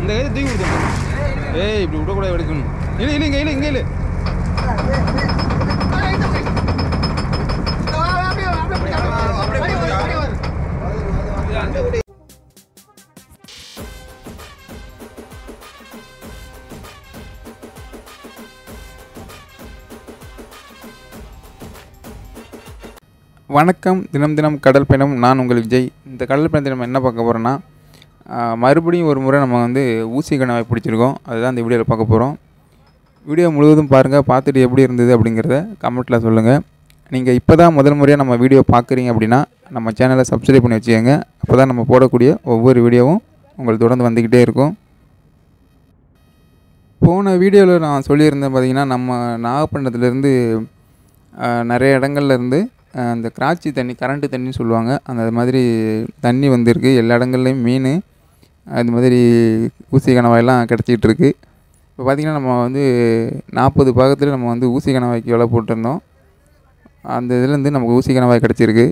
இந்த கையை தூக்கி கொடுத்தோம் ஏய் இப்படி விடக்கூடாது எடுக்கணும் இல்லை இல்லை இங்கே இல்லை இங்கே இல்லை வணக்கம் தினம் தினம் கடல் பயணம் நான் உங்கள் விஜய் இந்த கடல் பயணத்தை நம்ம என்ன பார்க்க போகிறோன்னா மறுபடியும் ஒரு முறை நம்ம வந்து ஊசி கணவாய் பிடிச்சிருக்கோம் அதுதான் இந்த வீடியோவில் பார்க்க போகிறோம் வீடியோ முழுவதும் பாருங்கள் பார்த்துட்டு எப்படி இருந்தது அப்படிங்கிறத கமெண்ட்டில் சொல்லுங்கள் நீங்கள் இப்போ தான் முதல் முறையாக நம்ம வீடியோ பார்க்குறீங்க அப்படின்னா நம்ம சேனலை சப்ஸ்கிரைப் பண்ணி வச்சுக்கோங்க அப்போ தான் நம்ம போடக்கூடிய ஒவ்வொரு வீடியோவும் உங்களுக்கு தொடர்ந்து வந்துக்கிட்டே இருக்கும் போன வீடியோவில் நான் சொல்லியிருந்தேன் பார்த்தீங்கன்னா நம்ம நாகப்பட்டினத்துலேருந்து நிறைய இடங்கள்ல இருந்து அஹ், அந்த கிராச்சி தண்ணி கரண்ட்டு தண்ணின்னு சொல்லுவாங்க அந்த மாதிரி தண்ணி வந்திருக்கு எல்லா இடங்கள்லையும் மீன் அது மாதிரி ஊசி கணவாயெல்லாம் கிடச்சிட்டு இருக்கு இப்போ பார்த்திங்கன்னா நம்ம வந்து நாற்பது பாகத்தில் நம்ம வந்து ஊசி கணவாய்க்கு விலை போட்டிருந்தோம் அந்த இதுலேருந்து நமக்கு ஊசி கணவாய் கிடச்சிருக்கு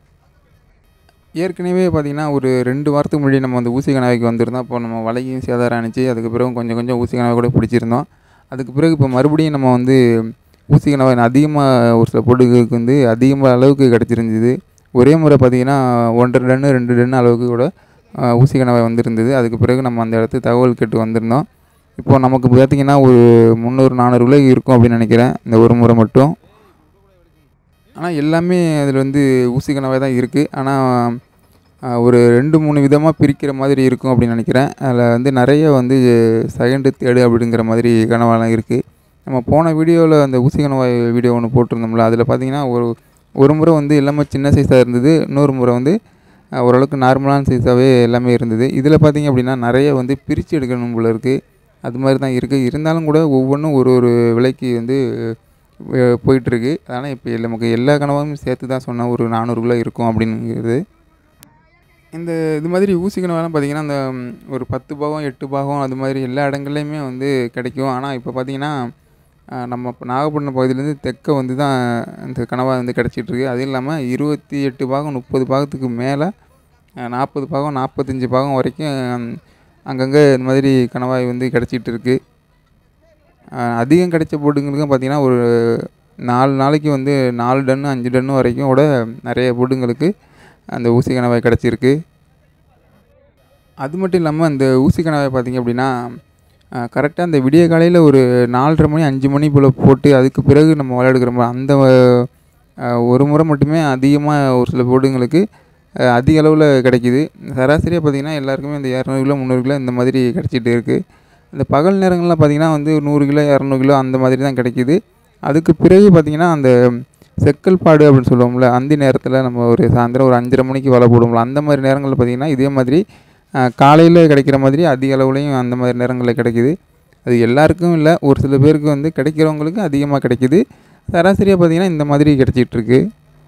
ஏற்கனவே பார்த்திங்கன்னா ஒரு ரெண்டு வாரத்துக்கு முன்னாடி நம்ம அந்த ஊசி கணவாய்க்கு வந்திருந்தோம் அப்போ நம்ம வலையும் சேதாரம் அனுப்பிச்சு அதுக்கு பிறகு கொஞ்சம் கொஞ்சம் ஊசி கணவாய் கூட பிடிச்சிருந்தோம் அதுக்கு பிறகு இப்போ மறுபடியும் நம்ம வந்து ஊசி கணவாய் அதிகமாக ஒரு சில பொருட்களுக்கு வந்து அதிகமாக அளவுக்கு கிடச்சிருந்துது ஒரே முறை பார்த்திங்கன்னா ஒன்றரை டன்னு ரெண்டு டன்னு அளவுக்கு கூட ஆஹ், ஊசி கணவாய் வந்திருந்தது அதுக்கு பிறகு நம்ம அந்த இடத்துக்கு தகவல் கேட்டு வந்திருந்தோம் இப்போ நமக்கு பார்த்திங்கன்னா ஒரு முந்நூறு நானூறு விலை இருக்கும் அப்படின்னு நினைக்கிறேன் இந்த ஒரு முறை மட்டும் ஆனால் எல்லாமே அதில் வந்து ஊசி கணவாய் தான் இருக்குது ஆனால் ஒரு ரெண்டு மூணு விதமாக பிரிக்கிற மாதிரி இருக்கும் அப்படின்னு நினைக்கிறேன் அதில் வந்து நிறைய வந்து செகண்டு தேர்டு அப்படிங்கிற மாதிரி கனவாலாம் இருக்குது நம்ம போன வீடியோவில் அந்த ஊசி கணவாய் வீடியோ ஒன்று போட்டிருந்தோம்ல அதில் பார்த்தீங்கன்னா ஒரு ஒரு முறை வந்து எல்லாமே சின்ன சைஸாக இருந்தது இன்னொரு முறை வந்து அஹ், ஓரளவுக்கு நார்மலான சைஸாகவே எல்லாமே இருந்தது இதில் பார்த்தீங்க அப்படின்னா நிறைய வந்து பிரித்து எடுக்கணும் போல இருக்குது அது மாதிரி தான் இருக்குது இருந்தாலும் கூட ஒவ்வொன்றும் ஒரு ஒரு விலைக்கு வந்து அஹ், போயிட்டுருக்கு அதனால் இப்போ நமக்கு எல்லா கனவாவும் சேர்த்து தான் சொன்னால் ஒரு நானூறுக்குள்ளே இருக்கும் அப்படிங்கிறது இந்த இது மாதிரி ஊசி கனவெல்லாம் பார்த்திங்கன்னா அந்த ம், ஒரு பத்து பாகம் எட்டு பாகம் அது மாதிரி எல்லா இடங்கள்லையுமே வந்து கிடைக்கும் ஆனால் இப்போ பார்த்திங்கன்னா அஹ், நம்ம இப்போ நாகப்பட்டினம் பகுதியிலேருந்து தெற்க வந்து தான் இந்த கனவா வந்து கிடச்சிட்ருக்கு அதுவும் இல்லாமல் இருபத்தி எட்டு பாகம் முப்பது பாகத்துக்கு மேலே நாற்பது பாகம் நாற்பத்தஞ்சு பாகம் வரைக்கும் அங்கங்கே இந்த மாதிரி கணவாய் வந்து கிடச்சிட்டு இருக்கு அஹ், அதிகம் கிடைச்ச போட்டுங்களுக்கும் பார்த்திங்கன்னா ஒரு நாலு நாளைக்கு வந்து நாலு டன்னு அஞ்சு டன்னு வரைக்கும் கூட நிறைய போட்டுங்களுக்கு அந்த ஊசி கணவாய் கிடச்சிருக்கு அது மட்டும் இல்லாமல் அந்த ஊசி கணவாய் பார்த்திங்க அப்படின்னா கரெக்டாக அந்த விடிய காலையில் ஒரு நாலரை மணி அஞ்சு மணி போல் போட்டு அதுக்கு பிறகு நம்ம விளையாடுக்கிற மாதிரி அந்த அஹ், ஒரு முறை மட்டுமே அதிகமாக ஒரு சில போட்டுங்களுக்கு அஹ், அதிக அளவில் கிடைக்கிது சராசரியாக பார்த்திங்கன்னா எல்லாருக்குமே இந்த இரநூறு கிலோ முந்நூறு கிலோ இந்த மாதிரி கிடச்சிட்டு இருக்குது இந்த பகல் நேரங்களில் பார்த்திங்கன்னா வந்து நூறு கிலோ இரநூறு கிலோ அந்த மாதிரி தான் கிடைக்கிது அதுக்கு பிறகு பார்த்திங்கன்னா அந்த செக்கல் பாடு அப்படின்னு சொல்லுவோம்ல அந்த நேரத்தில் நம்ம ஒரு சாயந்தரம் ஒரு அஞ்சரை மணிக்கு வலை போடுவோம்ல அந்த மாதிரி நேரங்களில் பார்த்திங்கன்னா இதே மாதிரி காலையில் கிடைக்கிற மாதிரி அதிக அளவுலையும் அந்த மாதிரி நேரங்களில் கிடைக்கிது அது எல்லாருக்கும் இல்லை ஒரு சில பேருக்கு வந்து கிடைக்கிறவங்களுக்கு அதிகமாக கிடைக்கிது சராசரியாக பார்த்திங்கன்னா இந்த மாதிரி கிடச்சிட்ருக்கு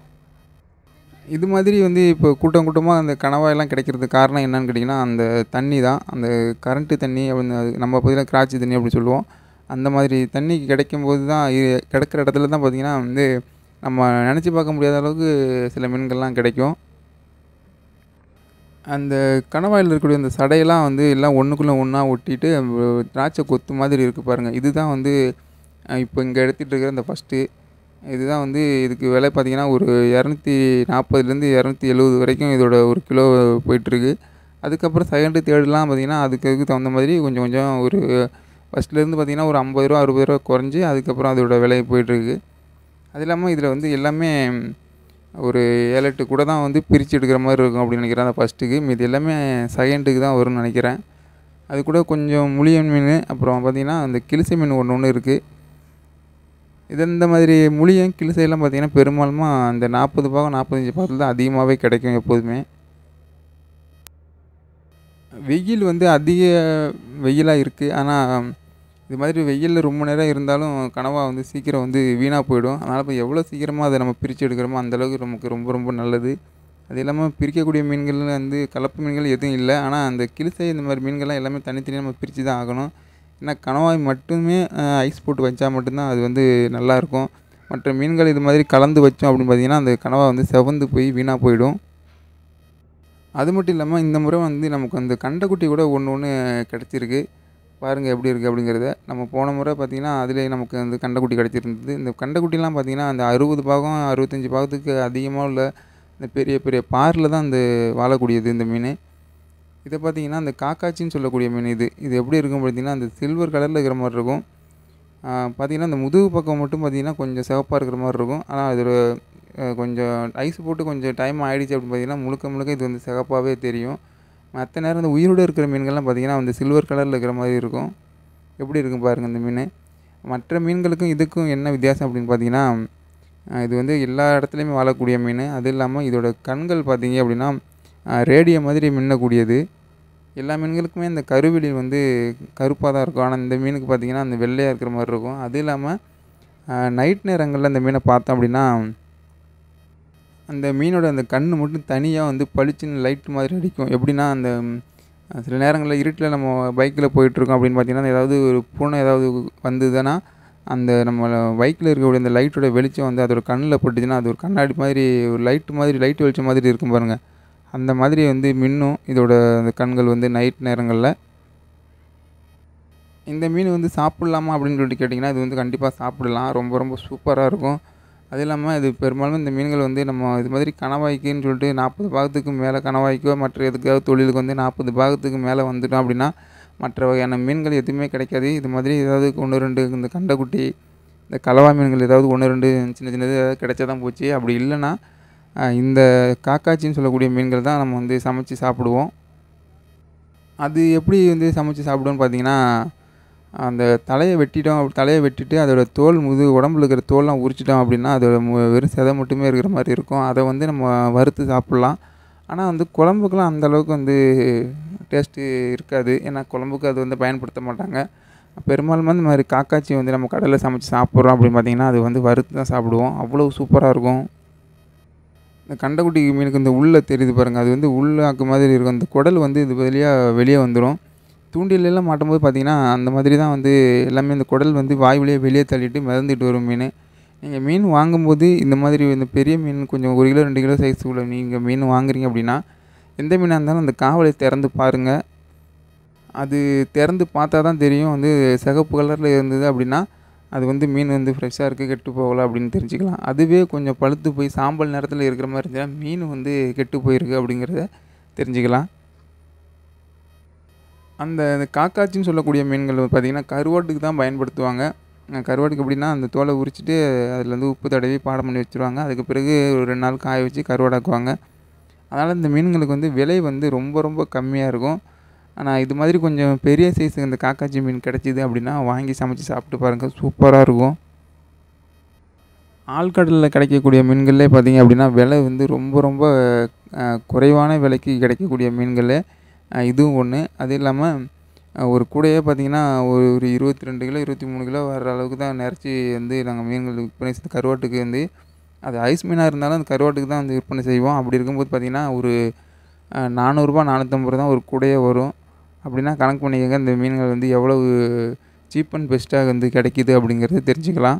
இது மாதிரி வந்து இப்போ கூட்டம் கூட்டமாக அந்த கணவாயெல்லாம் கிடைக்கிறதுக்கு காரணம் என்னன்னு கேட்டிங்கன்னா அந்த தண்ணி தான் அந்த கரண்ட்டு தண்ணி அப்படின்னு அது நம்ம பகுதியில் கிராச்சி தண்ணி அப்படி சொல்லுவோம் அந்த மாதிரி தண்ணி கிடைக்கும்போது தான் இது கிடைக்கிற இடத்துல தான் பார்த்திங்கன்னா வந்து நம்ம நினச்சி பார்க்க முடியாத அளவுக்கு சில மீன்கள்லாம் கிடைக்கும் அந்த கணவாயில் இருக்கக்கூடிய அந்த சடையெல்லாம் வந்து எல்லாம் ஒன்றுக்குள்ளே ஒன்றா ஒட்டிட்டு அஹ், திராட்சை கொத்து மாதிரி இருக்குது பாருங்கள் இதுதான் வந்து அஹ், இப்போ இங்கே எடுத்துகிட்டு இருக்கிற இந்த ஃபஸ்ட்டு இதுதான் வந்து இதுக்கு விலை பார்த்திங்கன்னா ஒரு இரநூத்தி நாற்பதுலேருந்து இரநூத்தி எழுபது வரைக்கும் இதோட ஒரு கிலோ போயிட்டுருக்கு அதுக்கப்புறம் செகண்டு தேர்டுலாம் பார்த்திங்கன்னா அதுக்கு அதுக்கு தகுந்த மாதிரி கொஞ்சம் கொஞ்சம் ஒரு ஃபஸ்ட்லேருந்து பார்த்திங்கன்னா ஒரு ஐம்பது ரூபா அறுபது ரூபா குறைஞ்சி அதுக்கப்புறம் அதோட விலை போயிட்டுருக்கு அது இல்லாமல் இதில் வந்து எல்லாமே ஒரு ஏழு எட்டு கூட தான் வந்து பிரித்து எடுக்கிற மாதிரி இருக்கும் அப்படின்னு நினைக்கிறேன் அந்த ஃபஸ்ட்டுக்கு மீதி எல்லாமே செகண்டுக்கு தான் வரும்னு நினைக்கிறேன் அது கூட கொஞ்சம் முளியன் மீன் அப்புறம் பார்த்திங்கன்னா அந்த கிளிசை மீன் ஒன்று ஒன்று இருக்குது இது இந்த மாதிரி முளியன் கிளிசையெல்லாம் பார்த்திங்கன்னா பெரும்பாலுமா அந்த நாற்பது பாகம் நாற்பத்தஞ்சு பாகத்தில் தான் அதிகமாகவே கிடைக்கும் எப்போதுமே வெயில் வந்து அதிக வெயிலாக இருக்குது ஆனால் இது மாதிரி வெயிலில் ரொம்ப நேரம் இருந்தாலும் கனவா வந்து சீக்கிரம் வந்து வீணாக போயிடும் அதனால் இப்போ எவ்வளோ சீக்கிரமாக அதை நம்ம பிரித்து எடுக்கிறோமோ அந்தளவுக்கு நமக்கு ரொம்ப ரொம்ப நல்லது அது இல்லாமல் பிரிக்கக்கூடிய மீன்கள் வந்து கலப்பு மீன்கள் எதுவும் இல்லை ஆனால் அந்த கிளிசை இந்த மாதிரி மீன்கள்லாம் எல்லாமே தனித்தனியாக நம்ம பிரித்து தான் ஆகணும் ஏன்னா கணவாய் மட்டுமே அஹ், ஐஸ் போட்டு வச்சா மட்டும்தான் அது வந்து நல்லாயிருக்கும் மற்ற மீன்கள் இது மாதிரி கலந்து வச்சோம் அப்படின்னு பார்த்தீங்கன்னா அந்த கனவா வந்து செவந்து போய் வீணாக போயிடும் அது மட்டும் இல்லாமல் இந்த முறை வந்து நமக்கு அந்த கண்டைக்குட்டி கூட ஒன்று ஒன்று கிடச்சிருக்கு பாருங்கள் எப்படி இருக்குது அப்படிங்கிறத நம்ம போன முறை பார்த்திங்கன்னா அதிலே நமக்கு அந்த கண்டைக்குட்டி கிடச்சிருந்தது இந்த கண்டைக்குட்டிலாம் பார்த்திங்கன்னா அந்த அறுபது பாகம் அறுபத்தஞ்சி பாகத்துக்கு அதிகமாக உள்ள இந்த பெரிய பெரிய பாரில் தான் இந்த வாழக்கூடியது இந்த மீன் இதை பார்த்திங்கன்னா அந்த காக்காச்சின்னு சொல்லக்கூடிய மீன் இது இது எப்படி இருக்கும் பார்த்திங்கன்னா அந்த சில்வர் கலரில் இருக்கிற மாதிரி இருக்கும் பார்த்திங்கன்னா அந்த முதுகு பக்கம் மட்டும் பார்த்திங்கன்னா கொஞ்சம் சிவப்பாக இருக்கிற மாதிரி இருக்கும் ஆனால் அது ஒரு அஹ், கொஞ்சம் ஐஸ் போட்டு கொஞ்சம் டைம் ஆகிடுச்சு அப்படின்னு பார்த்திங்கன்னா முழுக்க முழுக்க இது வந்து சிவப்பாகவே தெரியும் மற்ற நேரம் இந்த உயிரோடு இருக்கிற மீன்கள்லாம் பார்த்திங்கன்னா வந்து சில்வர் கலரில் இருக்கிற மாதிரி இருக்கும் எப்படி இருக்கும் பாருங்கள் இந்த மீன் மற்ற மீன்களுக்கும் இதுக்கும் என்ன வித்தியாசம் அப்படின்னு பார்த்தீங்கன்னா அஹ், இது வந்து எல்லா இடத்துலையுமே வாழக்கூடிய மீன் அது இல்லாமல் இதோட கண்கள் பார்த்தீங்க அப்படின்னா ரேடியோ மாதிரி மின்னக்கூடியது எல்லா மீன்களுக்குமே இந்த கருவிழி வந்து கருப்பாக தான் இருக்கும் ஆனால் இந்த மீனுக்கு பார்த்தீங்கன்னா அந்த வெள்ளையாக இருக்கிற மாதிரி இருக்கும் அது இல்லாமல் நைட் நேரங்களில் இந்த மீனை பார்த்தோம் அப்படின்னா அந்த மீனோட அந்த கண் மட்டும் தனியாக வந்து பளிச்சுன்னு லைட் மாதிரி அடிக்கும் எப்படின்னா அந்த ம், சில நேரங்களில் இருட்டில் நம்ம பைக்கில் போயிட்டுருக்கோம் அப்படின்னு பார்த்தீங்கன்னா ஏதாவது ஒரு பூனை ஏதாவது வந்ததுன்னா அந்த நம்ம பைக்கில் இருக்கக்கூடிய அந்த லைட்டோட வெளிச்சம் வந்து அதோட கண்ணில் பட்டுச்சுன்னா அது ஒரு கண்ணாடி மாதிரி ஒரு லைட் மாதிரி லைட் வெளிச்சம் மாதிரி இருக்கும் பாருங்கள் அந்த மாதிரி வந்து மின்னும் இதோட அந்த கண்கள் வந்து நைட் நேரங்களில் இந்த மீன் வந்து சாப்பிட்லாமா அப்படின்னு சொல்லிட்டு கேட்டிங்கன்னா இது வந்து கண்டிப்பாக சாப்பிடலாம் ரொம்ப ரொம்ப சூப்பராக இருக்கும் அது இல்லாமல் இது பெரும்பாலும் இந்த மீன்கள் வந்து நம்ம இது மாதிரி கணவாய்க்குன்னு சொல்லிட்டு நாற்பது பாகத்துக்கு மேலே கணவாய்க்கோ மற்ற எதுக்காவது தொழிலுக்கு வந்து நாற்பது பாகத்துக்கு மேலே வந்துட்டோம் அப்படின்னா மற்ற வகையான மீன்கள் எதுவுமே கிடைக்காது இது மாதிரி ஏதாவது ஒன்று ரெண்டு இந்த கண்டைக்குட்டி இந்த கலவா மீன்கள் ஏதாவது ஒன்று ரெண்டு சின்ன சின்னது ஏதாவது கிடைச்சா தான் போச்சு அப்படி இல்லைன்னா அஹ், இந்த காக்காச்சின்னு சொல்லக்கூடிய மீன்கள் தான் நம்ம வந்து சமைச்சு சாப்பிடுவோம் அது எப்படி வந்து சமைச்சு சாப்பிடுவோம்னு பார்த்தீங்கன்னா அந்த தலையை வெட்டிட்டோம் அப்படி தலையை வெட்டிட்டு அதோட தோல் முது உடம்புல இருக்கிற தோல்லாம் உரிச்சிட்டோம் அப்படின்னா அதோட மு- வெறும் செதை மட்டுமே இருக்கிற மாதிரி இருக்கும் அதை வந்து நம்ம வறுத்து சாப்பிட்லாம் ஆனால் வந்து குழம்புக்கெலாம் அந்த அளவுக்கு வந்து டேஸ்ட்டு இருக்காது ஏன்னா குழம்புக்கு அது வந்து பயன்படுத்த மாட்டாங்க பெரும்பாலும் இந்த மாதிரி காக்காச்சி வந்து நம்ம கடையில் சமைச்சு சாப்பிட்றோம் அப்படின்னு பார்த்தீங்கன்னா அது வந்து வறுத்து தான் சாப்பிடுவோம் அவ்வளோ சூப்பராக இருக்கும் இந்த கண்டைக்குட்டி மீனுக்கு இந்த உள்ளே தெரியுது பாருங்கள் அது வந்து உள்ளாக்கு மாதிரி இருக்கும் அந்த குடல் வந்து இது வழியாக வெளியே வந்துடும் தூண்டில் எல்லாம் மாட்டும்போது பார்த்தீங்கன்னா அந்த மாதிரி தான் வந்து எல்லாமே இந்த குடல் வந்து வாய் வழியாக வெளியே தள்ளிட்டு மிதந்துட்டு வரும் மீன் நீங்கள் மீன் வாங்கும்போது இந்த மாதிரி இந்த பெரிய மீன் கொஞ்சம் ஒரு கிலோ ரெண்டு கிலோ சைஸ் உள்ள நீங்கள் மீன் வாங்குறீங்க அப்படின்னா எந்த மீனாக இருந்தாலும் அந்த காவலை திறந்து பாருங்கள் அது திறந்து பார்த்தா தான் தெரியும் வந்து சிகப்பு கலரில் இருந்தது அப்படின்னா அது வந்து மீன் வந்து ஃப்ரெஷ்ஷாக இருக்குது கெட்டு போகல அப்படின்னு தெரிஞ்சுக்கலாம் அதுவே கொஞ்சம் பழுத்து போய் சாம்பல் நேரத்தில் இருக்கிற மாதிரி இருந்துச்சுன்னா மீன் வந்து கெட்டு போயிருக்கு அப்படிங்கிறத தெரிஞ்சுக்கலாம் அந்த அந்த காக்காச்சின்னு சொல்லக்கூடிய மீன்கள் பார்த்திங்கன்னா கருவாட்டுக்கு தான் பயன்படுத்துவாங்க அஹ் கருவாட்டுக்கு எப்படின்னா அந்த தோலை உரிச்சிட்டு அதில் வந்து உப்பு தடவி பாடம் பண்ணி வச்சுருவாங்க அதுக்கு பிறகு ஒரு ரெண்டு நாள் காய வச்சு கருவாடாக்குவாங்க அதனால் இந்த மீன்களுக்கு வந்து விலை வந்து ரொம்ப ரொம்ப கம்மியாக இருக்கும் ஆனால் இது மாதிரி கொஞ்சம் பெரிய சைஸ் இந்த காக்காச்சி மீன் கிடச்சிது அப்படின்னா வாங்கி சமைச்சு சாப்பிட்டு பாருங்கள் சூப்பராக இருக்கும் ஆழ்கடலில் கிடைக்கக்கூடிய மீன்களே பார்த்தீங்க அப்படின்னா விலை வந்து ரொம்ப ரொம்ப அஹ், குறைவான விலைக்கு கிடைக்கக்கூடிய மீன்களே அஹ், இதுவும் ஒன்று அது இல்லாமல் அஹ், ஒரு கூடையே பார்த்தீங்கன்னா ஒரு ஒரு இருபத்தி ரெண்டு கிலோ இருபத்தி மூணு கிலோ வர அளவுக்கு தான் நிறச்சி வந்து நாங்கள் மீன்கள் விற்பனை செய்து கருவாட்டுக்கு வந்து அது ஐஸ் மீனாக இருந்தாலும் அந்த கருவாட்டுக்கு தான் வந்து விற்பனை செய்வோம் அப்படி இருக்கும்போது பார்த்தீங்கன்னா ஒரு அஹ், நானூறுரூபா நானூற்றம்பது ரூபா தான் ஒரு கூடையே வரும் அப்படின்னா கணக்கு பண்ணிக்கோங்க இந்த மீன்கள் வந்து எவ்வளவு சீப் அண்ட் பெஸ்ட்டாக வந்து கிடைக்கிது அப்படிங்கிறது தெரிஞ்சுக்கலாம்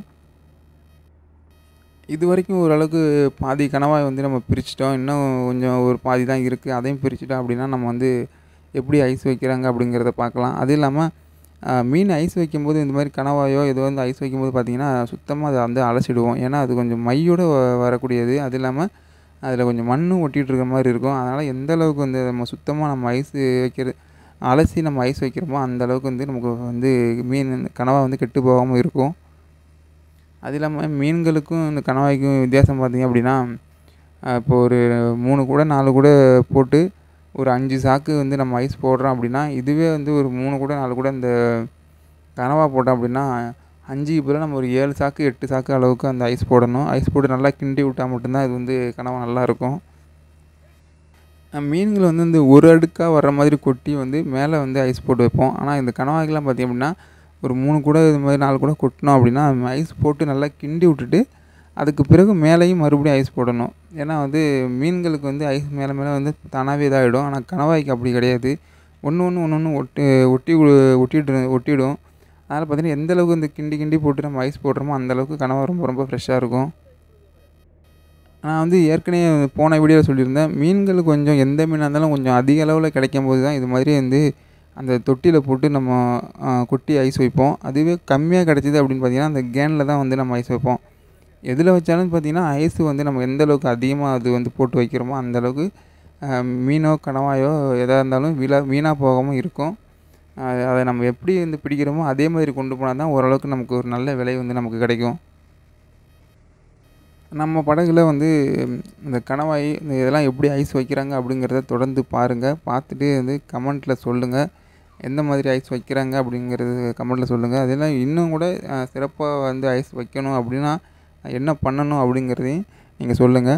இது வரைக்கும் ஓரளவுக்கு பாதி கணவாய் வந்து நம்ம பிரிச்சிட்டோம் இன்னும் கொஞ்சம் ஒரு பாதி தான் இருக்குது அதையும் பிரிச்சிட்டோம் அப்படின்னா நம்ம வந்து எப்படி ஐஸ் வைக்கிறாங்க அப்படிங்கிறத பார்க்கலாம் அது இல்லாமல் ஆஹ், மீன் ஐஸ் வைக்கும்போது இந்த மாதிரி கணவாயோ ஏதோ வந்து ஐஸ் வைக்கும்போது பார்த்தீங்கன்னா சுத்தமாக அதை வந்து அலசிடுவோம் ஏன்னா அது கொஞ்சம் மையோட வ- வரக்கூடியது அது இல்லாமல் அதில் கொஞ்சம் மண்ணும் ஒட்டிகிட்டு இருக்கிற மாதிரி இருக்கும் அதனால் எந்த அளவுக்கு வந்து நம்ம சுத்தமாக நம்ம ஐஸ் வைக்கிறது அலசி நம்ம ஐஸ் வைக்கிறோமோ அந்த அளவுக்கு வந்து நமக்கு வந்து மீன் கனவா வந்து கெட்டு போகாமல் இருக்கும் அது இல்லாமல் மீன்களுக்கும் இந்த கணவாய்க்கும் வித்தியாசம் பார்த்தீங்க அப்படின்னா அஹ் இப்போ ஒரு மூணு கூட நாலு கூட போட்டு ஒரு அஞ்சு சாக்கு வந்து நம்ம ஐஸ் போடுறோம் அப்படின்னா இதுவே வந்து ஒரு மூணு கூட நாலு கூட இந்த கனவா போட்டோம் அப்படின்னா அஞ்சுக்கு பதிலாக நம்ம ஒரு ஏழு சாக்கு எட்டு சாக்கு அளவுக்கு அந்த ஐஸ் போடணும் ஐஸ் போட்டு நல்லா கிண்டி விட்டால் மட்டும்தான் இது வந்து கனவா நல்லா இருக்கும் அஹ் மீன்கள் வந்து இந்த ஒரு அடுக்காக வர்ற மாதிரி கொட்டி வந்து மேலே வந்து ஐஸ் போட்டு வைப்போம் ஆனால் இந்த கணவாய்க்கெலாம் பார்த்திங்க அப்படின்னா ஒரு மூணு கூட இது மாதிரி நாலு கூட கொட்டினோம் அப்படின்னா ஐஸ் போட்டு நல்லா கிண்டி விட்டுட்டு அதுக்கு பிறகு மேலேயும் மறுபடியும் ஐஸ் போடணும் ஏன்னா வந்து மீன்களுக்கு வந்து ஐஸ் மேலே மேலே வந்து தானாகவே இதாகிடும் ஆனால் கணவாய்க்கு அப்படி கிடையாது ஒன்று ஒன்று ஒன்று ஒன்று ஒட்டி ஒட்டி வு- ஒட்டிட்டு ஒட்டிடும் அதனால் பார்த்தீங்கன்னா எந்த அளவுக்கு இந்த கிண்டி கிண்டி போட்டு நம்ம ஐஸ் போடுறோமோ அந்த அளவுக்கு கனவா ரொம்ப ரொம்ப ஃப்ரெஷ்ஷாக இருக்கும் நான் வந்து ஏற்கனவே போன வீடியோவில் சொல்லியிருந்தேன் மீன்கள் கொஞ்சம் எந்த மீனாக இருந்தாலும் கொஞ்சம் அதிக அளவில் கிடைக்கும் போது தான் இது மாதிரி வந்து அந்த தொட்டியில் போட்டு நம்ம ஆ, கொட்டி ஐஸ் வைப்போம் அதுவே கம்மியாக கிடைச்சிது அப்படின்னு பார்த்தீங்கன்னா அந்த கேனில் தான் வந்து நம்ம ஐஸ் வைப்போம் எதில் வச்சாலும் பார்த்தீங்கன்னா ஐஸ் வந்து நம்ம எந்த அளவுக்கு அதிகமாக அது வந்து போட்டு வைக்கிறோமோ அந்த அளவுக்கு ஆ, மீனோ கணவாயோ எதாக இருந்தாலும் வீணா வீணாக போகாமல் இருக்கும் ஆ, அதை நம்ம எப்படி வந்து பிடிக்கிறோமோ அதே மாதிரி கொண்டு போனால் தான் ஓரளவுக்கு நமக்கு ஒரு நல்ல விலை வந்து நமக்கு கிடைக்கும் நம்ம படகுல வந்து ம், இந்த கணவாய் இந்த இதெல்லாம் எப்படி ஐஸ் வைக்கிறாங்க அப்படிங்கிறத தொடர்ந்து பாருங்கள் பார்த்துட்டு வந்து கமெண்ட்டில் சொல்லுங்கள் எந்த மாதிரி ஐஸ் வைக்கிறாங்க அப்படிங்கிறது கமெண்ட்டில் சொல்லுங்கள் அதெல்லாம் இன்னும் கூட சிறப்பாக வந்து ஐஸ் வைக்கணும் அப்படின்னா என்ன பண்ணணும் அப்படிங்கிறதையும் நீங்கள் சொல்லுங்கள்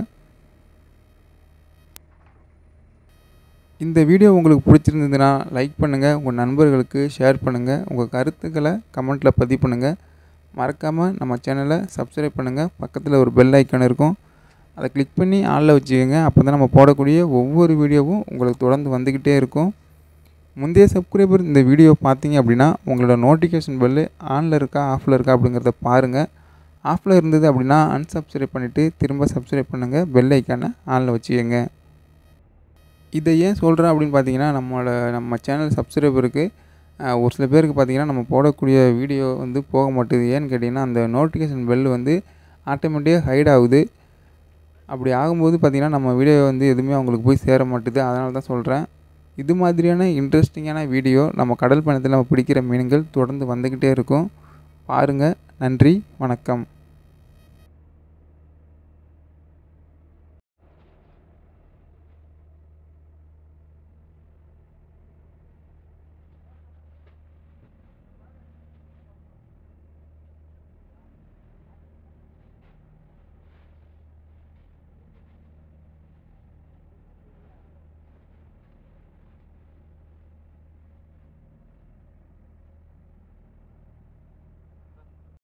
இந்த வீடியோ உங்களுக்கு பிடிச்சிருந்ததுன்னா லைக் பண்ணுங்கள் உங்கள் நண்பர்களுக்கு ஷேர் பண்ணுங்கள் உங்கள் கருத்துக்களை கமெண்ட்டில் பதிவு பண்ணுங்கள் மறக்காமல் நம்ம சேனலை சப்ஸ்கிரைப் பண்ணுங்கள் பக்கத்தில் ஒரு பெல் ஐக்கான் இருக்கும் அதை கிளிக் பண்ணி ஆளில் வச்சுக்கோங்க அப்போ தான் நம்ம போடக்கூடிய ஒவ்வொரு வீடியோவும் உங்களுக்கு தொடர்ந்து வந்துக்கிட்டே இருக்கும் முந்தைய சப்ஸ்கிரைபர் இந்த வீடியோ பார்த்தீங்க அப்படின்னா உங்களோட நோட்டிஃபிகேஷன் பெல்லு ஆனில் இருக்கா ஆஃபில் இருக்கா அப்படிங்கிறத பாருங்கள் ஆஃபில் இருந்தது அப்படின்னா அன்சப்ஸ்கிரைப் பண்ணிவிட்டு திரும்ப சப்ஸ்கிரைப் பண்ணுங்கள் பெல் ஐக்கானை ஆனில் வச்சுக்கோங்க இதை ஏன் சொல்கிறேன் அப்படின்னு பார்த்தீங்கன்னா நம்மளோட நம்ம சேனல் சப்ஸ்கிரைபருக்கு அஹ், ஒரு சில பேருக்கு பார்த்தீங்கன்னா நம்ம போடக்கூடிய வீடியோ வந்து போக மாட்டேது ஏன்னு கேட்டிங்கன்னா அந்த நோட்டிஃபிகேஷன் பெல் வந்து ஆட்டோமேட்டிக்காக ஹைட் ஆகுது அப்படி ஆகும்போது பார்த்திங்கன்னா நம்ம வீடியோ வந்து எதுவுமே அவங்களுக்கு போய் சேர மாட்டுது அதனால தான் சொல்கிறேன் இது மாதிரியான இன்ட்ரெஸ்டிங்கான வீடியோ நம்ம கடல் பயணத்தில் நம்ம பிடிக்கிற மீன்கள் தொடர்ந்து வந்துக்கிட்டே இருக்கும் பாருங்கள் நன்றி வணக்கம்